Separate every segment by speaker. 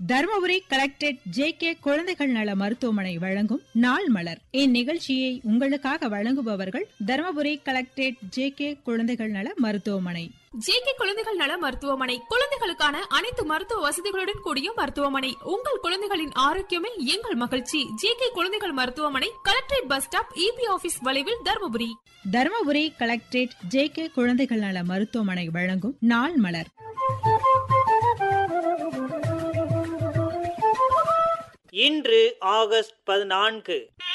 Speaker 1: Dharmapuri collectorate J K குழந்தைகள் நல மருத்துவமனை வழங்கும் நாள் மலர் இந்நிகழ்ச்சியை உங்களுக்காக வழங்குபவர்கள் தருமபுரி கலெக்டரேட் ஜே கே குழந்தைகள் நல மருத்துவமனை
Speaker 2: ஜேகே குழந்தைகள் நல மருத்துவமனை குழந்தைகளுக்கான அனைத்து மருத்துவ வசதிகளுடன் கூடிய மருத்துவமனை உங்கள் குழந்தைகளின் ஆரோக்கியமே எங்கள் மகிழ்ச்சி ஜேகே குழந்தைகள் மருத்துவமனை collectorate bus stop EB office வளைவில் Dharmapuri
Speaker 1: Dharmapuri collectorate J K குழந்தைகள் நல மருத்துவமனை வழங்கும் நாள் மலர்
Speaker 3: இன்று ஆகஸ்ட் பதினான்கு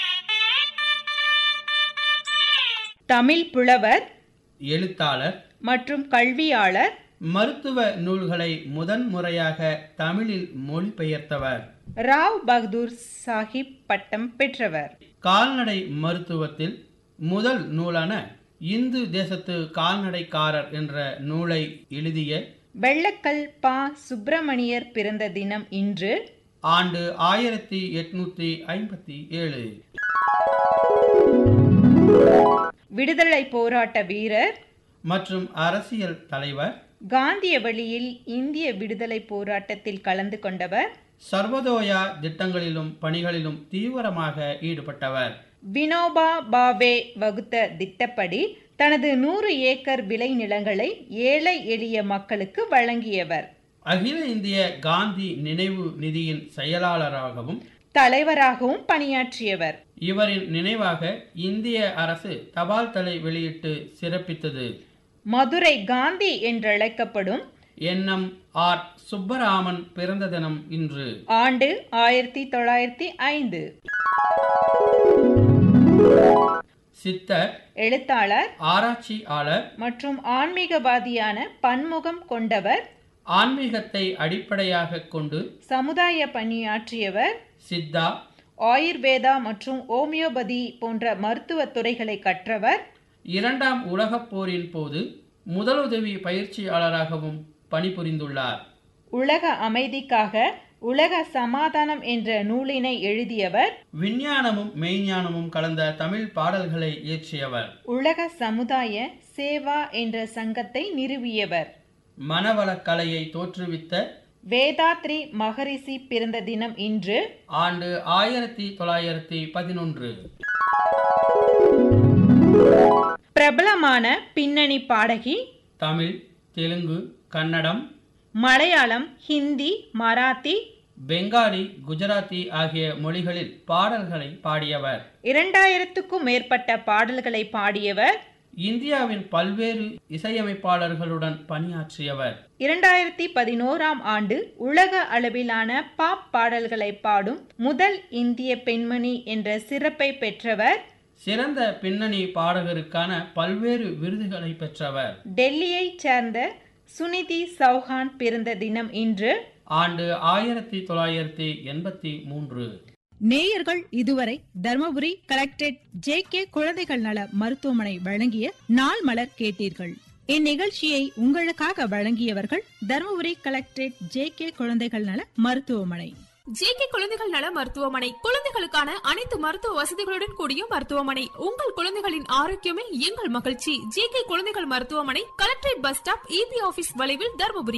Speaker 1: தமிழ் புலவர்
Speaker 4: எழுத்தாளர்
Speaker 1: மற்றும் கல்வியாளர்
Speaker 4: மருத்துவ நூல்களை முதன் முறையாக தமிழில் மொழிபெயர்த்தவர்
Speaker 1: ராவ் பகதூர் சாஹிப் பட்டம் பெற்றவர்
Speaker 4: கால்நடை மருத்துவத்தில் முதல் நூலான இந்து தேசத்து கால்நடைக்காரர் என்ற நூலை எழுதிய
Speaker 1: வெள்ளக்கல் பா சுப்பிரமணியர் பிறந்த தினம் இன்று
Speaker 4: ஆண்டு ஆயிரத்தி எட்நூத்தி ஐம்பத்தி ஏழு
Speaker 1: விடுதலை போராட்ட வீரர்
Speaker 4: மற்றும் அரசியல் தலைவர்
Speaker 1: காந்திய வழியில் இந்திய விடுதலை போராட்டத்தில் கலந்து கொண்டவர்
Speaker 4: சர்வதோயா திட்டங்களிலும் பணிகளிலும் தீவிரமாக ஈடுபட்டவர்
Speaker 1: வினோபா பாவே வகுத்த திட்டப்படி தனது நூறு ஏக்கர் விளை நிலங்களை ஏழை எளிய மக்களுக்கு வழங்கியவர்
Speaker 4: அகில இந்திய காந்தி நினைவு நிதியின் செயலாளராகவும்
Speaker 1: தலைவராகவும் பணியாற்றியவர்
Speaker 4: இவரின் நினைவாக இந்திய அரசு தபால் தலை வெளியிட்டு சிறப்பித்தது
Speaker 1: மதுரை காந்தி என்றழைக்கப்படும்
Speaker 4: என்எம் ஆர் சுப்பராமன் பிறந்த தினம் இன்று
Speaker 1: ஆண்டு ஆயிரத்தி தொள்ளாயிரத்தி ஐந்து
Speaker 4: சித்தர்
Speaker 1: எழுத்தாளர்
Speaker 4: ஆராய்ச்சியாளர்
Speaker 1: மற்றும் ஆன்மீகவாதியான பன்முகம் கொண்டவர்
Speaker 4: ஆன்மீகத்தை அடிப்படையாக கொண்டு
Speaker 1: சமுதாய பணியாற்றியவர்
Speaker 4: சித்தா
Speaker 1: ஆயுர்வேதா மற்றும் ஓமியோபதி போன்ற மருத்துவ துறைகளை கற்றவர்
Speaker 4: இரண்டாம் உலகப் போரின் போது முதலுதவி பயிற்சியாளராகவும் பணிபுரிந்துள்ளார்
Speaker 1: உலக அமைதிக்காக உலக சமாதானம் என்ற நூலினை எழுதியவர்
Speaker 4: விஞ்ஞானமும் மெய்ஞானமும் கலந்த தமிழ் பாடல்களை இயற்றியவர்
Speaker 1: உலக சமுதாய சேவா என்ற சங்கத்தை நிறுவியவர்
Speaker 4: மனவளக் கலையை தோற்றுவித்த
Speaker 1: வேதாத்ரி மகரிஷி பிறந்த தினம் இன்று
Speaker 4: ஆண்டு ஆயிரத்தி தொள்ளாயிரத்தி பதினொன்று
Speaker 1: பிரபலமான பின்னணி பாடகி
Speaker 4: தமிழ் தெலுங்கு கன்னடம்
Speaker 1: மலையாளம் ஹிந்தி மராத்தி
Speaker 4: பெங்காலி குஜராத்தி ஆகிய மொழிகளில் பாடல்களை பாடியவர்
Speaker 1: இரண்டாயிரத்துக்கும் மேற்பட்ட பாடல்களை பாடியவர்
Speaker 4: இந்தியாவின் பல்வேறு இசையமைப்பாளர்களுடன் பணியாற்றியவர்
Speaker 1: இரண்டாயிரத்தி பதினோராம் ஆண்டு உலக அளவிலான பாப் பாடல்களை பாடும் முதல் இந்திய பெண்மணி என்ற சிறப்பை பெற்றவர்
Speaker 4: சிறந்த பின்னணி பாடகருக்கான பல்வேறு விருதுகளை பெற்றவர்
Speaker 1: டெல்லியைச் சேர்ந்த சுனிதி சௌஹான் பிறந்த தினம் இன்று
Speaker 4: ஆண்டு ஆயிரத்தி தொள்ளாயிரத்தி எண்பத்தி மூன்று
Speaker 1: நேயர்கள் இதுவரை தர்மபுரி கலெக்டரேட் ஜே கே குழந்தைகள் நல மருத்துவமனை வழங்கிய நாள் மலர் கேட்டீர்கள் இந்நிகழ்ச்சியை உங்களுக்காக வழங்கியவர்கள் தர்மபுரி கலெக்டரேட் ஜே கே குழந்தைகள் நல மருத்துவமனை
Speaker 2: ஜேகே குழந்தைகள் நல மருத்துவமனை குழந்தைகளுக்கான அனைத்து மருத்துவ வசதிகளுடன் கூடிய மருத்துவமனை உங்கள் குழந்தைகளின் ஆரோக்கியமே எங்கள் மகிழ்ச்சி ஜேகே குழந்தைகள் மருத்துவமனை collectorate bus stop EB office வளைவில் தருமபுரி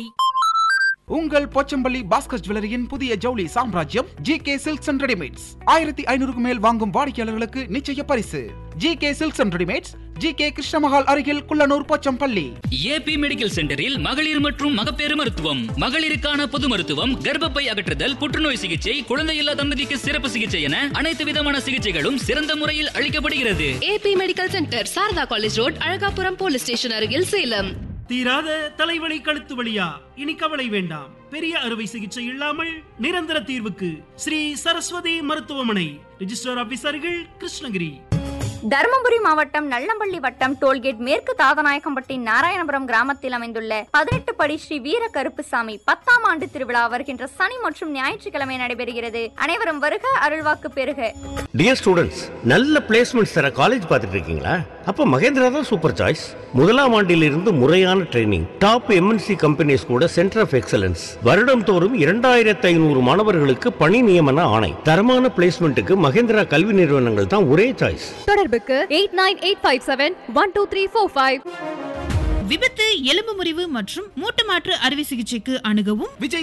Speaker 5: உங்கள் போச்சம்பள்ளி பாஸ்கர் ஜுவல்லரியின் புதிய ஜவுளி சாம்ராஜ்யம் G K silks and readymades ஆயிரத்தி ஐநூறுக்கு மேல் வாங்கும் வாடிக்கையாளர்களுக்கு நிச்சய பரிசு G K silks and readymades G K Krishnamahal அருகில் குள்ளனூர் போச்சம்பள்ளி
Speaker 6: ஏபி மெடிக்கல் சென்டரில் மகளிர் மற்றும் மகப்பேறு மருத்துவம் மகளிருக்கான பொது மருத்துவம் கர்ப்பப்பை அகற்றுதல் புற்றுநோய் சிகிச்சை குழந்தையில்லா தம்பதிக்கு சிறப்பு சிகிச்சை என அனைத்து விதமான சிகிச்சைகளும் சிறந்த முறையில் அளிக்கப்படுகிறது
Speaker 7: AB medical centre Sharada college road Azhagapuram police station அருகில் சேலம்
Speaker 8: தீராத தலைவலி கழுத்து வலியா இனி கவலை வேண்டாம் பெரிய அறுவை சிகிச்சை இல்லாமல் நிரந்தர தீர்வுக்கு ஸ்ரீ சரஸ்வதி மருத்துவமனை ரிஜிஸ்டர் ஆபீசர்கள் கிருஷ்ணகிரி
Speaker 9: தருமபுரி மாவட்டம் நல்லம்பள்ளி வட்டம் டோல்கேட் மேற்கு தாதநாயக்கம்பட்டி நாராயணபுரம் கிராமத்தில் அமைந்துள்ள பதினெட்டு படி ஸ்ரீ வீர கருப்புசாமி பத்தாம் ஆண்டு திருவிழா வருகின்ற சனி மற்றும் ஞாயிற்றுக்கிழமை நடைபெறுகிறது அனைவரும் வருக அருள்வாக்கு பெறுக
Speaker 10: டியர் ஸ்டூடெண்ட்ஸ் நல்ல பிளேஸ்மெண்ட்ஸ் தர காலேஜ் பார்த்துட்டு இருக்கீங்களா அப்ப மகேந்திரா தான் சூப்பர் சாய்ஸ் முதலாம் ஆண்டிலிருந்து முறையான ட்ரைனிங் டாப் எம்என்சி கம்பெனிஸ் கூட சென்டர் ஆஃப் எக்ஸலன்ஸ் வருடம் தோறும் இரண்டாயிரத்தி ஐநூறு மாணவர்களுக்கு பணி நியமன ஆணை தரமான பிளேஸ்மெண்ட்டுக்கு மகேந்திரா கல்வி நிறுவனங்கள் தான் ஒரே சாய்ஸ்
Speaker 7: தொடர்புக்கு eight nine eight five seven one two three four five
Speaker 11: விபத்து எலும்பு முறிவு மற்றும் மூட்டு மாற்று அறுவை சிகிச்சைக்கு அணுகவும்
Speaker 5: விஜய்